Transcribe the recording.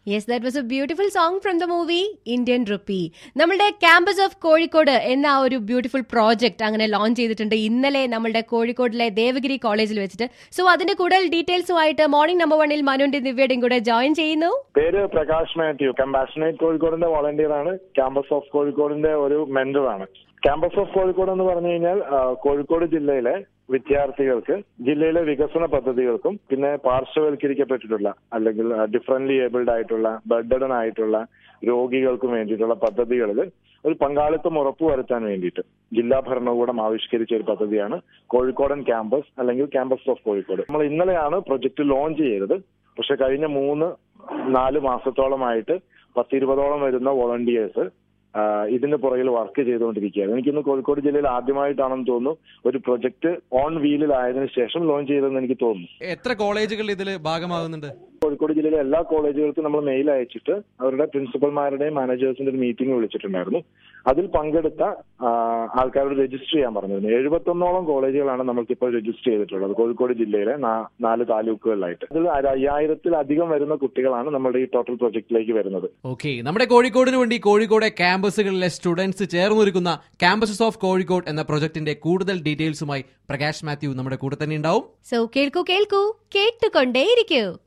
yes that was a beautiful song from the movie Indian rupee നമ്മളുടെ campus of Kozhikode എന്ന ആ ഒരു beautiful project അങ്ങനെ ലോഞ്ച് ചെയ്തിട്ടുണ്ട് ഇന്നലെ നമ്മളുടെ കോഴിക്കോടിലെ ദേവഗിരി കോളേജിൽ വെച്ചിട്ട് സോ അതിന്റെ കൂടുതൽ ഡീറ്റെയിൽസുമായിട്ട് മോർണിംഗ് നമ്പർ വണ്ണിൽ മനുവിന്റെ ദിവ്യയുടെയും കൂടെ ജോയിൻ ചെയ്യുന്നു പേര് പ്രകാശ് മാത്യു കമ്പാഷനേറ്റ് കോഴിക്കോടിന്റെ വോളണ്ടിയർ ആണ് ക്യാമ്പസ് ഓഫ് കോഴിക്കോടിന്റെ ഒരു മെന്റർ ആണ് ക്യാമ്പസ് ഓഫ് കോഴിക്കോട് എന്ന് പറഞ്ഞു കഴിഞ്ഞാൽ ആ, കോഴിക്കോട് ജില്ലയിലെ വിദ്യാർത്ഥികൾക്ക് ജില്ലയിലെ വികസന പദ്ധതികൾക്കും പിന്നെ പാർശ്വവൽക്കരിക്കപ്പെട്ടിട്ടുള്ള അല്ലെങ്കിൽ ഡിഫറൻറ്റ്ലി ഏബിൾഡ് ആയിട്ടുള്ള ബർഡൺ ആയിട്ടുള്ള രോഗികൾക്കും വേണ്ടിയിട്ടുള്ള പദ്ധതികളിൽ ഒരു പങ്കാളിത്തം ഉറപ്പുവരുത്താൻ വേണ്ടിയിട്ട് ജില്ലാ ഭരണകൂടം ആവിഷ്കരിച്ച ഒരു പദ്ധതിയാണ് കോഴിക്കോടൻ ക്യാമ്പസ് അല്ലെങ്കിൽ ക്യാമ്പസ് ഓഫ് കോഴിക്കോട് നമ്മൾ ഇന്നലെയാണ് പ്രൊജക്ട് ലോഞ്ച് ചെയ്തത് പക്ഷെ കഴിഞ്ഞ മൂന്ന് നാല് മാസത്തോളമായിട്ട് പത്തിരുപതോളം വരുന്ന വോളണ്ടിയേഴ്സ് ഇതിന് പുറകിൽ വർക്ക് ചെയ്തുകൊണ്ടിരിക്കുകയാണ് എനിക്കിന്ന് കോഴിക്കോട് ജില്ലയിൽ ആദ്യമായിട്ടാണെന്ന് തോന്നുന്നു ഒരു പ്രൊജക്ട് ഓൺ വീലിലായതിനു ശേഷം ലോഞ്ച് ചെയ്തതെന്ന് എനിക്ക് തോന്നുന്നു എത്ര കോളേജുകൾ ഇതിൽ ഭാഗമാകുന്നുണ്ട് കോഴിക്കോട് ജില്ലയിലെ എല്ലാ കോളേജുകൾക്കും നമ്മൾ മെയിൽ അയച്ചിട്ട് അവരുടെ പ്രിൻസിപ്പൽമാരുടെയും മാനേജേഴ്സിന്റെ ഒരു മീറ്റിംഗ് വിളിച്ചിട്ടുണ്ടായിരുന്നു അതിൽ പങ്കെടുത്ത ആ, ആൾക്കാരോട് രജിസ്റ്റർ ചെയ്യാൻ പറഞ്ഞിരുന്നു എഴുപത്തൊന്നോളം കോളേജുകളാണ് നമ്മൾക്കിപ്പോൾ രജിസ്റ്റർ ചെയ്തിട്ടുള്ളത് കോഴിക്കോട് ജില്ലയിലെ നാ- നാല് താലൂക്കുകളിലായിട്ട് അതിൽ ഒരു അയ്യായിരത്തിലധികം വരുന്ന കുട്ടികളാണ് നമ്മുടെ ഈ ടോട്ടൽ പ്രൊജക്ടിലേക്ക് വരുന്നത് ഓക്കെ നമ്മുടെ കോഴിക്കോടിന് വേണ്ടി കോഴിക്കോടെ ക്യാമ്പസുകളിലെ സ്റ്റുഡൻസ് ചേർന്നൊരുക്കുന്ന ക്യാമ്പസസ് ഓഫ് കോഴിക്കോട് എന്ന പ്രൊജക്ടിന്റെ കൂടുതൽ ഡീറ്റെയിൽസുമായി പ്രകാശ് മാത്യു നമ്മുടെ കൂടെ തന്നെ ഉണ്ടാവും സോ കേൾക്കൂ കേൾക്കൂ കേട്ടുകൊണ്ടേയിരിക്കൂ